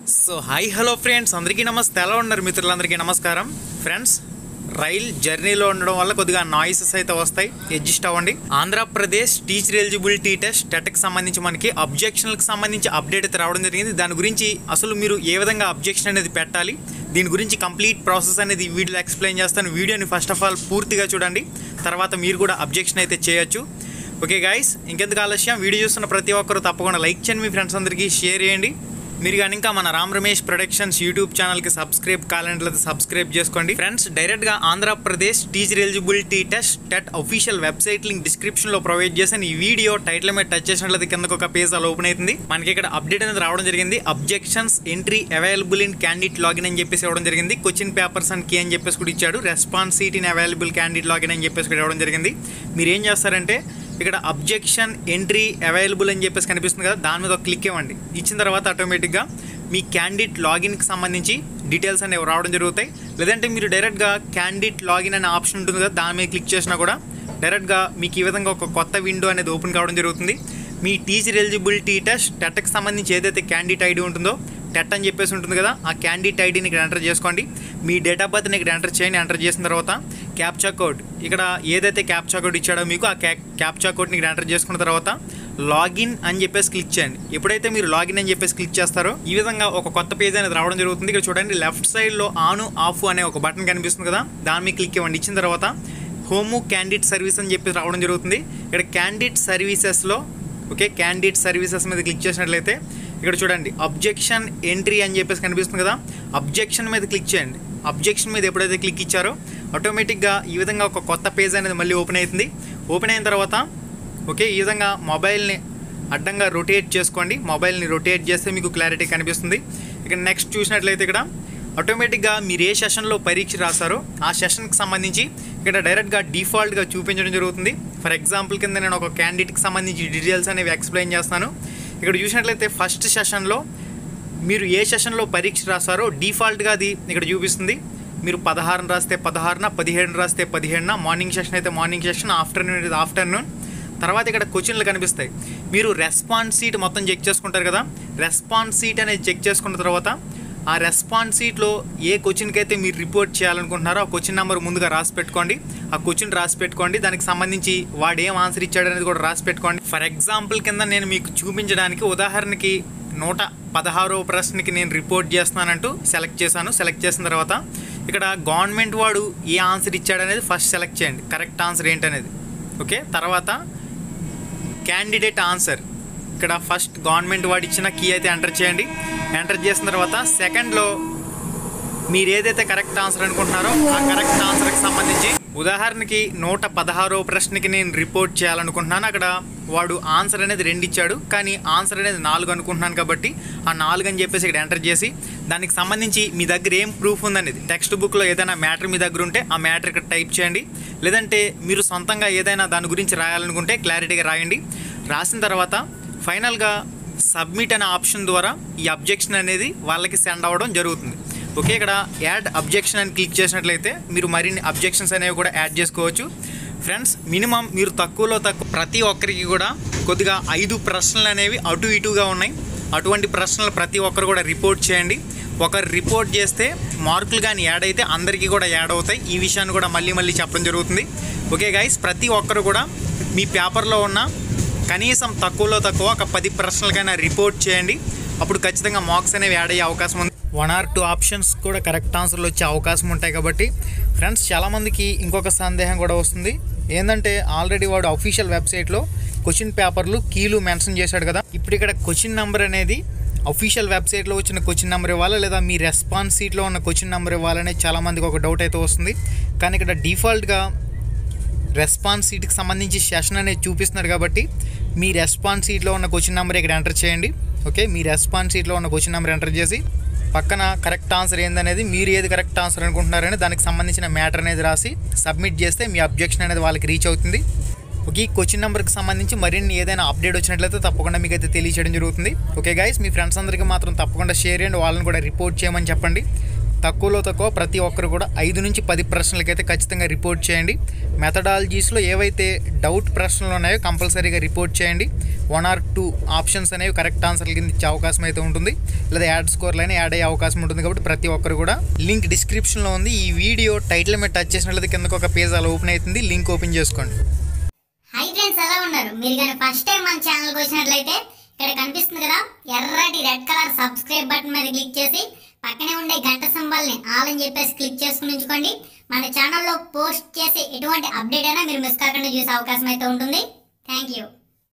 so hi hello friends అందరికీ నమస్తే ఎలా ఉన్నారు మిత్రులందరికీ నమస్కారం ఫ్రెండ్స్ రైల్ జర్నీలో ఉండడం వల్ల కొద్దిగా నాయిసెస్ అయితే వస్తాయి అడ్జస్ట్ అవ్వండి ఆంధ్రప్రదేశ్ టీచర్ ఎలిజిబిలిటీ టెస్ట్ టెట్కి సంబంధించి మనకి అబ్జెక్షన్లకు సంబంధించి అప్డేట్ అయితే రావడం జరిగింది దాని గురించి అసలు మీరు ఏ విధంగా అబ్జెక్షన్ అనేది పెట్టాలి దీని గురించి కంప్లీట్ ప్రాసెస్ అనేది ఈ వీడియోలో ఎక్స్ప్లెయిన్ చేస్తాను వీడియోని ఫస్ట్ ఆఫ్ ఆల్ పూర్తిగా చూడండి తర్వాత మీరు కూడా అబ్జెక్షన్ అయితే చేయొచ్చు ఓకే గాయస్ ఇంకెందుకు ఆలస్యం వీడియో చూస్తున్న ప్రతి ఒక్కరు తప్పకుండా లైక్ చేయండి మీ ఫ్రెండ్స్ అందరికీ షేర్ చేయండి మీరు కానీ ఇంకా మన రామ్ రమేష్ ప్రొడక్షన్స్ యూట్యూబ్ ఛానల్కి సబ్స్క్రైబ్ కావాలంటే సబ్స్క్రైబ్ చేసుకోండి ఫ్రెండ్స్ డైరెక్ట్గా Andhra Pradesh teacher eligibility test TET official website link డిస్క్రిప్షన్లో ప్రొవైడ్ చేశాను ఈ వీడియో టైటిల్ మీద టచ్ చేసినట్లయితే కిందకు ఒక పేజ్ అలా ఓపెన్ అవుతుంది మనకి ఇక్కడ అప్డేట్ అనేది రావడం జరిగింది objections entry available in candidate login అని చెప్పేసి ఇవ్వడం జరిగింది క్వశ్చన్ పేపర్స్ అండ్ కీ అని చెప్పేసి కూడా ఇచ్చాడు response sheet in available candidate login అని చెప్పేసి కూడా ఇవ్వడం జరిగింది మీరు ఏం చేస్తారంటే ఇక్కడ అబ్జెక్షన్ ఎంట్రీ అవైలబుల్ అని చెప్పేసి కనిపిస్తుంది కదా దాని మీద ఒక క్లిక్ ఇవ్వండి ఇచ్చిన తర్వాత ఆటోమేటిక్గా మీ క్యాండిడేట్ లాగిన్కి సంబంధించి డీటెయిల్స్ అనేవి రావడం జరుగుతాయి లేదంటే మీరు డైరెక్ట్గా క్యాండిడేట్ లాగిన్ అనే ఆప్షన్ ఉంటుంది కదా దాని మీద క్లిక్ చేసినా కూడా డైరెక్ట్గా మీకు ఈ విధంగా ఒక కొత్త విండో అనేది ఓపెన్ కావడం జరుగుతుంది మీ టీచర్ ఎలిజిబిలిటీ టెస్ట్ టెట్కి సంబంధించి ఏదైతే క్యాండిడేట్ ఐడి ఉంటుందో టెట్ అని చెప్పేసి ఉంటుంది కదా ఆ క్యాండిడేట్ ఐడిని ఇక్కడ ఎంటర్ చేసుకోండి మీ డేట్ ఆఫ్ బర్త్ని ఇక్కడ ఎంటర్ చేయండి ఎంటర్ చేసిన తర్వాత క్యాప్చా కోడ్ ఇక్కడ ఏదైతే క్యాప్చా కోడ్ ఇచ్చాడో మీకు ఆ క్యా క్యాప్చా కోడ్ని ఇక్కడ ఎంటర్ చేసుకున్న తర్వాత లాగిన్ అని చెప్పేసి క్లిక్ చేయండి ఎప్పుడైతే మీరు లాగిన్ అని చెప్పేసి క్లిక్ చేస్తారో ఈ విధంగా ఒక కొత్త పేజ్ అనేది రావడం జరుగుతుంది ఇక్కడ చూడండి లెఫ్ట్ సైడ్లో ఆన్ ఆఫ్ అనే ఒక బటన్ కనిపిస్తుంది కదా దాని మీద క్లిక్ ఇవ్వండి ఇచ్చిన తర్వాత హోము క్యాండిడేట్ సర్వీస్ అని చెప్పేసి రావడం జరుగుతుంది ఇక్కడ క్యాండిడేట్ సర్వీసెస్లో ఓకే క్యాండిడేట్ సర్వీసెస్ మీద క్లిక్ చేసినట్లయితే ఇక్కడ చూడండి అబ్జెక్షన్ ఎంట్రీ అని చెప్పేసి కనిపిస్తుంది కదా అబ్జెక్షన్ మీద క్లిక్ చేయండి అబ్జెక్షన్ మీద ఎప్పుడైతే క్లిక్ ఇచ్చారో ఆటోమేటిక్గా ఈ విధంగా ఒక కొత్త పేజ్ అనేది మళ్ళీ ఓపెన్ అవుతుంది ఓపెన్ అయిన తర్వాత ఓకే ఈ విధంగా మొబైల్ని అడ్డంగా రొటేట్ చేసుకోండి మొబైల్ని రొటేట్ చేస్తే మీకు క్లారిటీ కనిపిస్తుంది ఇక నెక్స్ట్ చూసినట్లయితే ఇక్కడ ఆటోమేటిక్గా మీరు ఏ సెషన్లో పరీక్ష రాస్తారో ఆ సెషన్కి సంబంధించి ఇక్కడ డైరెక్ట్గా డిఫాల్ట్గా చూపించడం జరుగుతుంది ఫర్ ఎగ్జాంపుల్ కింద నేను ఒక క్యాండిడేట్కి సంబంధించి డీటెయిల్స్ అనేవి ఎక్స్ప్లెయిన్ చేస్తాను ఇక్కడ చూసినట్లయితే ఫస్ట్ సెషన్లో మీరు ఏ సెషన్లో పరీక్ష రాస్తారో డిఫాల్ట్గా అది ఇక్కడ చూపిస్తుంది మీరు పదహారున రాస్తే పదహారున పదిహేడున రాస్తే పదిహేడున మార్నింగ్ సెషన్ అయితే మార్నింగ్ సెషన్ ఆఫ్టర్నూన్ అయితే ఆఫ్టర్నూన్ తర్వాత ఇక్కడ క్వశ్చన్లు కనిపిస్తాయి మీరు రెస్పాన్స్ సీట్ మొత్తం చెక్ చేసుకుంటారు కదా రెస్పాన్స్ సీట్ అనేది చెక్ చేసుకున్న తర్వాత ఆ రెస్పాన్స్ సీట్లో ఏ క్వశ్చన్కి అయితే మీరు రిపోర్ట్ చేయాలనుకుంటున్నారో ఆ క్వశ్చన్ నెంబర్ ముందుగా రాసి పెట్టుకోండి ఆ క్వశ్చన్ రాసి పెట్టుకోండి దానికి సంబంధించి వాడు ఏం ఆన్సర్ ఇచ్చాడు అనేది కూడా రాసి పెట్టుకోండి ఫర్ ఎగ్జాంపుల్ కింద నేను మీకు చూపించడానికి ఉదాహరణకి నూట పదహారో ప్రశ్నకి నేను రిపోర్ట్ చేస్తున్నానంటూ సెలెక్ట్ చేశాను సెలెక్ట్ చేసిన తర్వాత ఇక్కడ గవర్నమెంట్ వాడు ఏ ఆన్సర్ ఇచ్చాడనేది ఫస్ట్ సెలెక్ట్ చేయండి కరెక్ట్ ఆన్సర్ ఏంటనేది ఓకే తర్వాత క్యాండిడేట్ ఆన్సర్ ఇక్కడ ఫస్ట్ గవర్నమెంట్ వాడు ఇచ్చిన కీ అయితే ఎంటర్ చేయండి ఎంటర్ చేసిన తర్వాత సెకండ్లో మీరు ఏదైతే కరెక్ట్ ఆన్సర్ అనుకుంటున్నారో ఆ కరెక్ట్ ఆన్సర్కి సంబంధించి ఉదాహరణకి నూట పదహారో ప్రశ్నకి నేను రిపోర్ట్ చేయాలనుకుంటున్నాను అక్కడ వాడు ఆన్సర్ అనేది రెండు ఇచ్చాడు కానీ ఆన్సర్ అనేది నాలుగు అనుకుంటున్నాను కాబట్టి ఆ నాలుగు అని చెప్పేసి ఇక్కడ ఎంటర్ చేసి దానికి సంబంధించి మీ దగ్గర ఏం ప్రూఫ్ ఉందనేది టెక్స్ట్ బుక్లో ఏదైనా మ్యాటర్ మీ దగ్గర ఉంటే ఆ మ్యాటర్ ఇక్కడ టైప్ చేయండి లేదంటే మీరు సొంతంగా ఏదైనా దాని గురించి రాయాలనుకుంటే క్లారిటీగా రాయండి రాసిన తర్వాత ఫైనల్గా సబ్మిట్ అనే ఆప్షన్ ద్వారా ఈ అబ్జెక్షన్ అనేది వాళ్ళకి సెండ్ అవ్వడం జరుగుతుంది ఓకే ఇక్కడ యాడ్ అబ్జెక్షన్ అని క్లిక్ చేసినట్లయితే మీరు మరిన్ని అబ్జెక్షన్స్ అనేవి కూడా యాడ్ చేసుకోవచ్చు ఫ్రెండ్స్ మినిమం మీరు తక్కువలో తక్కువ ప్రతి ఒక్కరికి కూడా కొద్దిగా ఐదు ప్రశ్నలు అనేవి అటు ఇటుగా ఉన్నాయి అటువంటి ప్రశ్నలు ప్రతి ఒక్కరు కూడా రిపోర్ట్ చేయండి ఒకరు రిపోర్ట్ చేస్తే మార్కులు కానీ యాడ్ అయితే అందరికీ కూడా యాడ్ అవుతాయి ఈ విషయాన్ని కూడా మళ్ళీ మళ్ళీ చెప్పడం జరుగుతుంది ఓకే గైస్ ప్రతి ఒక్కరు కూడా మీ పేపర్లో ఉన్న కనీసం తక్కువలో తక్కువ ఒక పది ప్రశ్నలకైనా రిపోర్ట్ చేయండి అప్పుడు ఖచ్చితంగా మార్క్స్ అనేవి యాడ్ అయ్యే అవకాశం ఉంది వన్ ఆర్ టూ ఆప్షన్స్ కూడా కరెక్ట్ ఆన్సర్లు వచ్చే అవకాశం ఉంటాయి కాబట్టి ఫ్రెండ్స్ చాలామందికి ఇంకొక సందేహం కూడా వస్తుంది ఏంటంటే ఆల్రెడీ వాడు అఫీషియల్ వెబ్సైట్లో క్వశ్చన్ పేపర్లు కీలు మెన్షన్ చేశాడు కదా ఇప్పుడు ఇక్కడ క్వశ్చన్ నెంబర్ అనేది అఫీషియల్ వెబ్సైట్లో వచ్చిన క్వశ్చన్ నెంబర్ ఇవ్వాలా లేదా మీ రెస్పాన్స్ సీట్లో ఉన్న క్వశ్చన్ నెంబర్ ఇవ్వాలనే చాలామందికి ఒక డౌట్ అయితే వస్తుంది కానీ ఇక్కడ డిఫాల్ట్గా రెస్పాన్స్ సీట్కి సంబంధించి సెషన్ అనేది చూపిస్తున్నారు కాబట్టి మీ రెస్పాన్స్ సీట్లో ఉన్న క్వశ్చన్ నెంబర్ ఇక్కడ ఎంటర్ చేయండి ఓకే మీ రెస్పాన్స్ సీట్లో ఉన్న క్వశ్చన్ నెంబర్ ఎంటర్ చేసి పక్కన కరెక్ట్ ఆన్సర్ ఏందనేది మీరు ఏది కరెక్ట్ ఆన్సర్ అనుకుంటున్నారని దానికి సంబంధించిన మ్యాటర్ అనేది రాసి సబ్మిట్ చేస్తే మీ అబ్జెక్షన్ అనేది వాళ్ళకి రీచ్ అవుతుంది ఓకే ఈ క్వశ్చన్ నెంబర్కి సంబంధించి మరిన్ని ఏదైనా అప్డేట్ వచ్చినట్లయితే తప్పకుండా మీకు అయితే తెలియచేయడం జరుగుతుంది ఓకే గైస్ మీ ఫ్రెండ్స్ అందరికీ మాత్రం తప్పకుండా షేర్ చేయండి వాళ్ళని కూడా రిపోర్ట్ చేయమని చెప్పండి తక్కువలో తక్కువ ప్రతి ఒక్కరు కూడా ఐదు నుంచి పది ప్రశ్నలకైతే ఖచ్చితంగా రిపోర్ట్ చేయండి మెథడాలజీస్లో ఏవైతే డౌట్ ప్రశ్నలు ఉన్నాయో కంపల్సరీగా రిపోర్ట్ చేయండి వన్ ఆర్ టూ ఆప్షన్స్ అనేవి కరెక్ట్ ఆన్సర్ల కింద ఇచ్చే అవకాశం అయితే ఉంటుంది లేదా యాడ్ స్కోర్లు అయినా యాడ్ అయ్యే అవకాశం ఉంటుంది కాబట్టి ప్రతి ఒక్కరు కూడా లింక్ డిస్క్రిప్షన్లో ఉంది ఈ వీడియో టైటిల్ మీద టచ్ చేసినట్లయితే కిందకు ఒక పేజ్ అలా ఓపెన్ అవుతుంది లింక్ ఓపెన్ చేసుకోండి హై ఫ్రెండ్స్ ఎలా ఉన్నారు మీరు కానీ ఫస్ట్ టైం మన ఛానల్కి వచ్చినట్లయితే ఇక్కడ కనిపిస్తుంది కదా ఎర్రటి రెడ్ కలర్ సబ్స్క్రైబ్ బటన్ మీద క్లిక్ చేసి పక్కనే ఉండే గంట సింబల్ని ఆల్ అని చెప్పేసి క్లిక్ చేసుకుని ఉంచుకోండి మన ఛానల్లో పోస్ట్ చేసే ఎటువంటి అప్డేట్ అయినా మీరు మిస్ కాకుండా చూసే అవకాశం అయితే ఉంటుంది థ్యాంక్ యూ